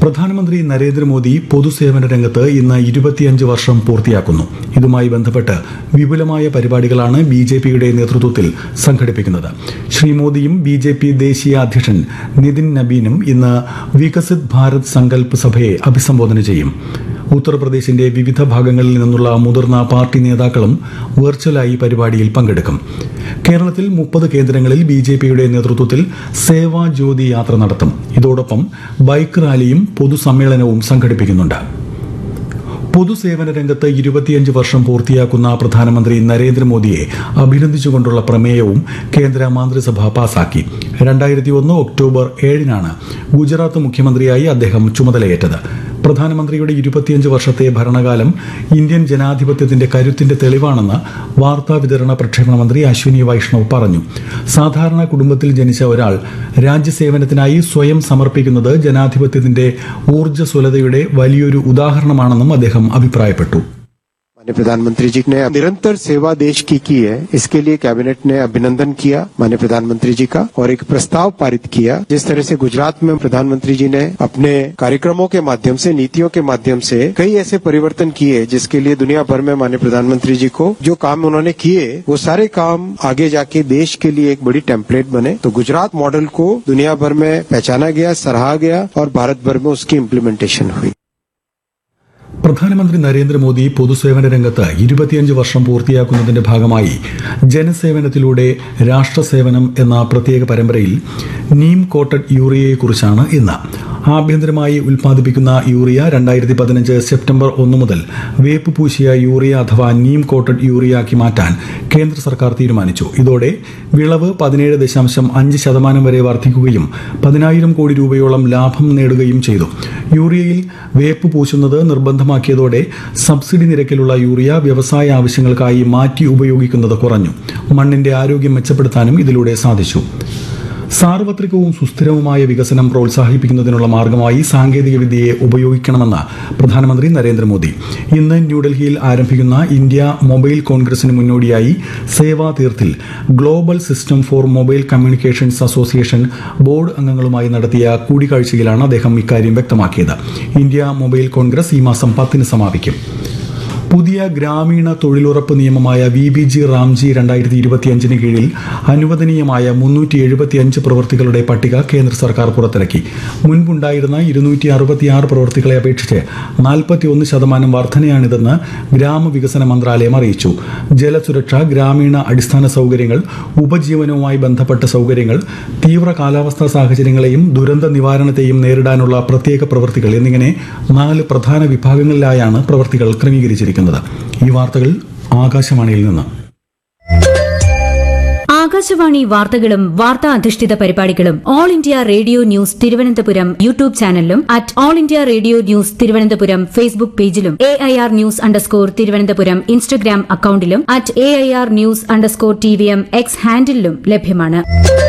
പ്രധാനമന്ത്രി നരേന്ദ്രമോദി പൊതുസേവന രംഗത്ത് ഇന്ന് ഇരുപത്തിയഞ്ച് വർഷം പൂർത്തിയാക്കുന്നു ഇതുമായി ബന്ധപ്പെട്ട് വിപുലമായ പരിപാടികളാണ് ബി ജെ പിയുടെ നേതൃത്വത്തിൽ സംഘടിപ്പിക്കുന്നത് ശ്രീ മോദിയും ബി ജെ പി ദേശീയ അധ്യക്ഷൻ നിതിൻ നബീനും ഇന്ന് വികസിത് ഭാരത് സങ്കല്പ് സഭയെ അഭിസംബോധന ചെയ്യും ഉത്തർപ്രദേശിന്റെ വിവിധ ഭാഗങ്ങളിൽ നിന്നുള്ള മുതിർന്ന പാർട്ടി നേതാക്കളും വെർച്വലായി പരിപാടിയിൽ പങ്കെടുക്കും കേരളത്തിൽ മുപ്പത് കേന്ദ്രങ്ങളിൽ ബി ജെ പിയുടെ നേതൃത്വത്തിൽ സേവാ ജ്യോതി യാത്ര നടത്തും ഇതോടൊപ്പം ബൈക്ക് റാലിയും പൊതുസമ്മേളനവും സംഘടിപ്പിക്കുന്നുണ്ട് പൊതുസേവന രംഗത്ത് ഇരുപത്തിയഞ്ച് വർഷം പൂർത്തിയാക്കുന്ന പ്രധാനമന്ത്രി നരേന്ദ്രമോദിയെ അഭിനന്ദിച്ചുകൊണ്ടുള്ള പ്രമേയവും കേന്ദ്ര മന്ത്രിസഭ പാസാക്കി രണ്ടായിരത്തി ഒന്ന് ഒക്ടോബർ ഏഴിനാണ് ഗുജറാത്ത് മുഖ്യമന്ത്രിയായി അദ്ദേഹം ചുമതലയേറ്റത് പ്രധാനമന്ത്രിയുടെ ഇരുപത്തിയഞ്ച് വർഷത്തെ ഭരണകാലം ഇന്ത്യൻ ജനാധിപത്യത്തിന്റെ കരുത്തിന്റെ തെളിവാണെന്ന് വാർത്താ വിതരണ പ്രക്ഷേപണ മന്ത്രി അശ്വിനി വൈഷ്ണവ് പറഞ്ഞു സാധാരണ കുടുംബത്തിൽ ജനിച്ച ഒരാൾ രാജ്യസേവനത്തിനായി സ്വയം സമർപ്പിക്കുന്നത് ജനാധിപത്യത്തിന്റെ ഊർജ്ജസ്വലതയുടെ വലിയൊരു ഉദാഹരണമാണെന്നും അദ്ദേഹം അഭിപ്രായപ്പെട്ടു माननीय प्रधानमंत्री जी ने निरंतर सेवा देश की की है इसके लिए कैबिनेट ने अभिनंदन किया माननीय प्रधानमंत्री जी का और एक प्रस्ताव पारित किया जिस तरह से गुजरात में प्रधानमंत्री जी ने अपने कार्यक्रमों के माध्यम से नीतियों के माध्यम से कई ऐसे परिवर्तन किए जिसके लिए दुनिया भर में माननीय प्रधानमंत्री जी को जो काम उन्होंने किए वो सारे काम आगे जाके देश के लिए एक बड़ी टेम्पलेट बने तो गुजरात मॉडल को दुनिया भर में पहचाना गया सराहा गया और भारत भर में उसकी इम्प्लीमेंटेशन हुई പ്രധാനമന്ത്രി നരേന്ദ്രമോദി പൊതുസേവന രംഗത്ത് ഇരുപത്തിയഞ്ച് വർഷം പൂർത്തിയാക്കുന്നതിന്റെ ഭാഗമായി ജനസേവനത്തിലൂടെ രാഷ്ട്രസേവനം എന്ന പ്രത്യേക പരമ്പരയിൽ നീം കോട്ടഡ് യൂറിയയെക്കുറിച്ചാണ് ഇന്ന് ആഭ്യന്തരമായി ഉൽപ്പാദിപ്പിക്കുന്ന യൂറിയ രണ്ടായിരത്തി പതിനഞ്ച് സെപ്റ്റംബർ ഒന്ന് മുതൽ വേപ്പ് പൂശിയ യൂറിയ അഥവാ നീം കോട്ടഡ് യൂറിയാക്കി മാറ്റാൻ കേന്ദ്ര സർക്കാർ തീരുമാനിച്ചു ഇതോടെ വിളവ് പതിനേഴ് ദശാംശം അഞ്ച് ശതമാനം വരെ വർദ്ധിക്കുകയും പതിനായിരം കോടി രൂപയോളം ലാഭം നേടുകയും ചെയ്തു യൂറിയയിൽ വേപ്പ് പൂശുന്നത് നിർബന്ധമാക്കിയതോടെ സബ്സിഡി നിരക്കിലുള്ള യൂറിയ വ്യവസായ ആവശ്യങ്ങൾക്കായി മാറ്റി ഉപയോഗിക്കുന്നത് കുറഞ്ഞു മണ്ണിന്റെ ആരോഗ്യം മെച്ചപ്പെടുത്താനും ഇതിലൂടെ സാധിച്ചു സാർവത്രികവും സുസ്ഥിരവുമായ വികസനം പ്രോത്സാഹിപ്പിക്കുന്നതിനുള്ള മാർഗമായി സാങ്കേതികവിദ്യയെ ഉപയോഗിക്കണമെന്ന് പ്രധാനമന്ത്രി നരേന്ദ്രമോദി ഇന്ന് ന്യൂഡൽഹിയിൽ ആരംഭിക്കുന്ന ഇന്ത്യ മൊബൈൽ കോൺഗ്രസിന് മുന്നോടിയായി സേവാ തീർത്തിൽ global system for mobile communications association board അംഗങ്ങളുമായി നടത്തിയ കൂടിക്കാഴ്ചയിലാണ് അദ്ദേഹം ഇക്കാര്യം വ്യക്തമാക്കിയത് ഇന്ത്യ മൊബൈൽ കോൺഗ്രസ് ഈ മാസം പത്തിന് സമാപിക്കും പുതിയ ഗ്രാമീണ തൊഴിലുറപ്പ് നിയമമായ വി ബി ജി റാംജി രണ്ടായിരത്തി ഇരുപത്തിയഞ്ചിന് കീഴിൽ അനുവദനീയമായ മുന്നൂറ്റി എഴുപത്തിയഞ്ച് പ്രവൃത്തികളുടെ പട്ടിക കേന്ദ്ര സർക്കാർ പുറത്തിറക്കി മുൻപുണ്ടായിരുന്ന ഇരുന്നൂറ്റി അറുപത്തിയാറ് പ്രവൃത്തികളെ അപേക്ഷിച്ച് നാൽപ്പത്തിയൊന്ന് ശതമാനം വർധനയാണിതെന്ന് ഗ്രാമവികസന മന്ത്രാലയം അറിയിച്ചു ജലസുരക്ഷ ഗ്രാമീണ അടിസ്ഥാന സൗകര്യങ്ങൾ ഉപജീവനവുമായി ബന്ധപ്പെട്ട സൗകര്യങ്ങൾ തീവ്ര കാലാവസ്ഥാ സാഹചര്യങ്ങളെയും ദുരന്ത നിവാരണത്തെയും നേരിടാനുള്ള പ്രത്യേക പ്രവൃത്തികൾ എന്നിങ്ങനെ നാല് പ്രധാന വിഭാഗങ്ങളിലായാണ് പ്രവൃത്തികൾ ക്രമീകരിച്ചിരിക്കുന്നത് ഈ വാർത്തകൾ ആകാശവാണിയിൽ നിന്ന് ആകാശവാണി വാർത്തകളും വാർത്താ അധിഷ്ഠിത പരിപാടികളും All India Radio news Thiruvananthapuram YouTube ചാനലിലും at All India Radio news Thiruvananthapuram Facebook പേജിലും A I R news underscore Thiruvananthapuram Instagram അക്കൌണ്ടിലും at A I R news underscore T V M X ഹാൻഡിലും ലഭ്യമാണ്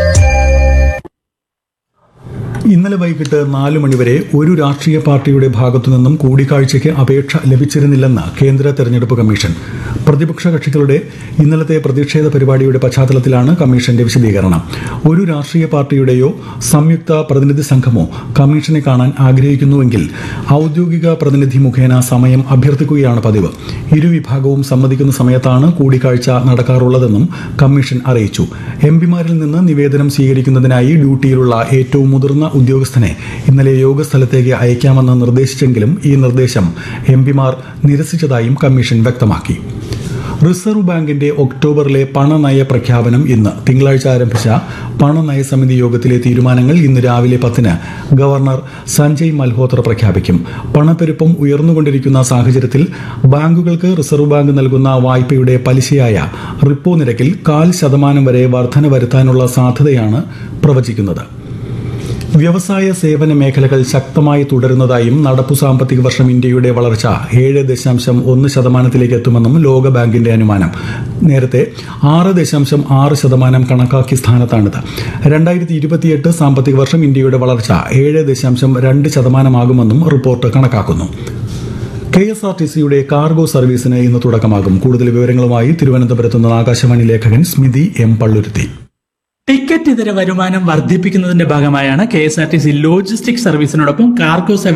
ഇന്നലെ വൈകിട്ട് നാല് മണിവരെ ഒരു രാഷ്ട്രീയ പാർട്ടിയുടെ ഭാഗത്തുനിന്നും കൂടിക്കാഴ്ചയ്ക്ക് അപേക്ഷ ലഭിച്ചിരുന്നില്ലെന്ന് കേന്ദ്ര തെരഞ്ഞെടുപ്പ് കമ്മീഷൻ പ്രതിപക്ഷ കക്ഷികളുടെ ഇന്നലത്തെ പ്രതിഷേധ പരിപാടിയുടെ പശ്ചാത്തലത്തിലാണ് കമ്മീഷന്റെ വിശദീകരണം ഒരു രാഷ്ട്രീയ പാർട്ടിയുടെയോ സംയുക്ത പ്രതിനിധി സംഘമോ കമ്മീഷനെ കാണാൻ ആഗ്രഹിക്കുന്നുവെങ്കിൽ ഔദ്യോഗിക പ്രതിനിധി മുഖേന സമയം അഭ്യർത്ഥിക്കുകയാണ് പതിവ് ഇരുവിഭാഗവും സമ്മതിക്കുന്ന സമയത്താണ് കൂടിക്കാഴ്ച നടക്കാറുള്ളതെന്നും കമ്മീഷൻ അറിയിച്ചു എംപിമാരിൽ നിന്ന് നിവേദനം സ്വീകരിക്കുന്നതിനായി ഡ്യൂട്ടിയിലുള്ള ഏറ്റവും മുതിർന്ന ഉദ്യോഗസ്ഥനെ ഇന്നലെ യോഗസ്ഥലത്തേക്ക് അയക്കാമെന്ന് നിർദ്ദേശിച്ചെങ്കിലും ഈ നിർദ്ദേശം എംപിമാർ നിരസിച്ചതായും കമ്മീഷൻ വ്യക്തമാക്കി റിസർവ് ബാങ്കിന്റെ ഒക്ടോബറിലെ പണനയ പ്രഖ്യാപനം ഇന്ന് തിങ്കളാഴ്ച ആരംഭിച്ച പണനയ സമിതി യോഗത്തിലെ തീരുമാനങ്ങൾ ഇന്ന് രാവിലെ പത്തിന് ഗവർണർ സഞ്ജയ് മൽഹോത്ര പ്രഖ്യാപിക്കും പണപ്പെരുപ്പം ഉയർന്നുകൊണ്ടിരിക്കുന്ന സാഹചര്യത്തിൽ ബാങ്കുകൾക്ക് റിസർവ് ബാങ്ക് നൽകുന്ന വായ്പയുടെ പലിശയായ റിപ്പോ നിരക്കിൽ കാൽ ശതമാനം വരെ വർധന വരുത്താനുള്ള സാധ്യതയാണ് പ്രവചിക്കുന്നത് വ്യവസായ സേവന മേഖലകൾ ശക്തമായി തുടരുന്നതായും നടപ്പു സാമ്പത്തിക വർഷം ഇന്ത്യയുടെ വളർച്ച ഏഴ് ദശാംശം ഒന്ന് ശതമാനത്തിലേക്ക് എത്തുമെന്നും ലോകബാങ്കിന്റെ അനുമാനം നേരത്തെ ആറ് ദശാംശം ആറ് ശതമാനം കണക്കാക്കിയ സ്ഥാനത്താണിത് രണ്ടായിരത്തി ഇരുപത്തിയെട്ട് സാമ്പത്തിക വർഷം ഇന്ത്യയുടെ വളർച്ച ഏഴ് ദശാംശം രണ്ട് ശതമാനമാകുമെന്നും റിപ്പോർട്ട് കണക്കാക്കുന്നു കെ എസ് ആർ ടി സിയുടെ കാർഗോ സർവീസിന് ഇന്ന് തുടക്കമാകും കൂടുതൽ വിവരങ്ങളുമായി തിരുവനന്തപുരത്ത് നിന്ന് ആകാശവാണി ലേഖകൻ സ്മിതി എം പള്ളുരുത്തി ടിക്കറ്റ് ഇതര വരുമാനം വർദ്ധിപ്പിക്കുന്നതിന്റെ ഭാഗമായാണ് K S R T C logistic സർവീസിനോടൊപ്പം കാർഗോ